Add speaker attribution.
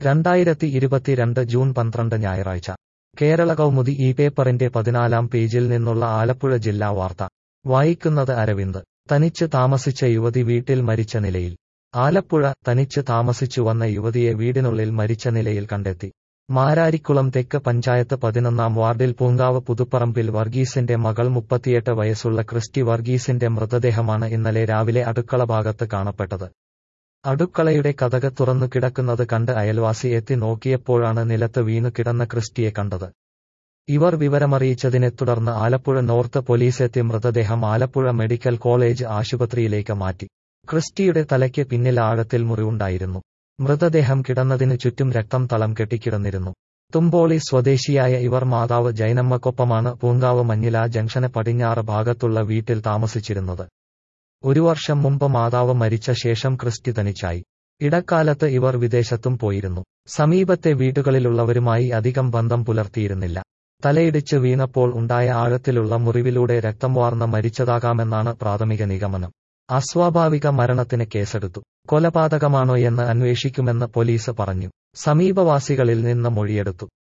Speaker 1: രണ്ടായിരത്തി ഇരുപത്തിരണ്ട് ജൂൺ പന്ത്രണ്ട് ഞായറാഴ്ച കേരള കൗമുദി ഈ പേപ്പറിന്റെ പതിനാലാം പേജിൽ നിന്നുള്ള ആലപ്പുഴ ജില്ലാ വാർത്ത വായിക്കുന്നത് അരവിന്ദ് തനിച്ച് താമസിച്ച യുവതി വീട്ടിൽ മരിച്ച നിലയിൽ ആലപ്പുഴ തനിച്ച് താമസിച്ചു വന്ന യുവതിയെ വീടിനുള്ളിൽ മരിച്ച നിലയിൽ കണ്ടെത്തി മാരാരിക്കുളം തെക്ക് പഞ്ചായത്ത് പതിനൊന്നാം വാർഡിൽ പൂങ്കാവ് പുതുപ്പറമ്പിൽ വർഗീസിന്റെ മകൾ മുപ്പത്തിയെട്ട് വയസ്സുള്ള ക്രിസ്റ്റി വർഗീസിന്റെ മൃതദേഹമാണ് ഇന്നലെ രാവിലെ അടുക്കള ഭാഗത്ത് കാണപ്പെട്ടത് അടുക്കളയുടെ കതക് തുറന്നു കിടക്കുന്നത് കണ്ട് അയൽവാസി എത്തി നോക്കിയപ്പോഴാണ് നിലത്ത് വീണു കിടന്ന ക്രിസ്റ്റിയെ കണ്ടത് ഇവർ വിവരമറിയിച്ചതിനെ തുടർന്ന് ആലപ്പുഴ നോർത്ത് പോലീസ് എത്തി മൃതദേഹം ആലപ്പുഴ മെഡിക്കൽ കോളേജ് ആശുപത്രിയിലേക്ക് മാറ്റി ക്രിസ്റ്റിയുടെ തലയ്ക്ക് പിന്നിൽ ആഴത്തിൽ മുറിവുണ്ടായിരുന്നു മൃതദേഹം കിടന്നതിനു ചുറ്റും രക്തം തളം കെട്ടിക്കിടന്നിരുന്നു തുമ്പോളി സ്വദേശിയായ ഇവർ മാതാവ് ജൈനമ്മക്കൊപ്പമാണ് പൂങ്കാവ് മഞ്ഞില ജംഗ്ഷന് പടിഞ്ഞാറ് ഭാഗത്തുള്ള വീട്ടിൽ താമസിച്ചിരുന്നത് ഒരു വർഷം മുമ്പ് മാതാവ് മരിച്ച ശേഷം ക്രിസ്റ്റി തനിച്ചായി ഇടക്കാലത്ത് ഇവർ വിദേശത്തും പോയിരുന്നു സമീപത്തെ വീടുകളിലുള്ളവരുമായി അധികം ബന്ധം പുലർത്തിയിരുന്നില്ല തലയിടിച്ച് വീണപ്പോൾ ഉണ്ടായ ആഴത്തിലുള്ള മുറിവിലൂടെ രക്തം വാർന്ന മരിച്ചതാകാമെന്നാണ് പ്രാഥമിക നിഗമനം അസ്വാഭാവിക മരണത്തിന് കേസെടുത്തു കൊലപാതകമാണോ എന്ന് അന്വേഷിക്കുമെന്ന് പോലീസ് പറഞ്ഞു സമീപവാസികളിൽ നിന്ന് മൊഴിയെടുത്തു